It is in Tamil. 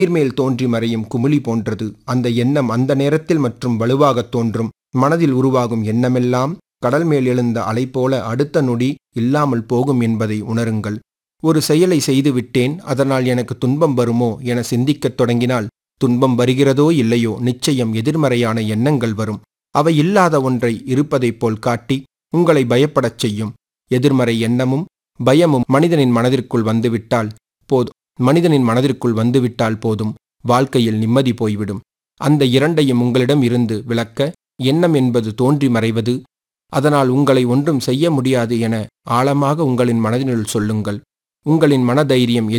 நீர்மேல் தோன்றி மறையும் குமிழி போன்றது அந்த எண்ணம் அந்த நேரத்தில் மற்றும் வலுவாகத் தோன்றும் மனதில் உருவாகும் எண்ணமெல்லாம் கடல் மேல் எழுந்த அலை போல அடுத்த நொடி இல்லாமல் போகும் என்பதை உணருங்கள் ஒரு செயலை செய்துவிட்டேன் அதனால் எனக்கு துன்பம் வருமோ என சிந்திக்கத் தொடங்கினால் துன்பம் வருகிறதோ இல்லையோ நிச்சயம் எதிர்மறையான எண்ணங்கள் வரும் அவை இல்லாத ஒன்றை இருப்பதைப் போல் காட்டி உங்களை பயப்படச் செய்யும் எதிர்மறை எண்ணமும் பயமும் மனிதனின் மனதிற்குள் வந்துவிட்டால் போதும் மனிதனின் மனதிற்குள் வந்துவிட்டால் போதும் வாழ்க்கையில் நிம்மதி போய்விடும் அந்த இரண்டையும் உங்களிடம் இருந்து விளக்க எண்ணம் என்பது தோன்றி மறைவது அதனால் உங்களை ஒன்றும் செய்ய முடியாது என ஆழமாக உங்களின் மனதினுள் சொல்லுங்கள் உங்களின் மனதைரியம்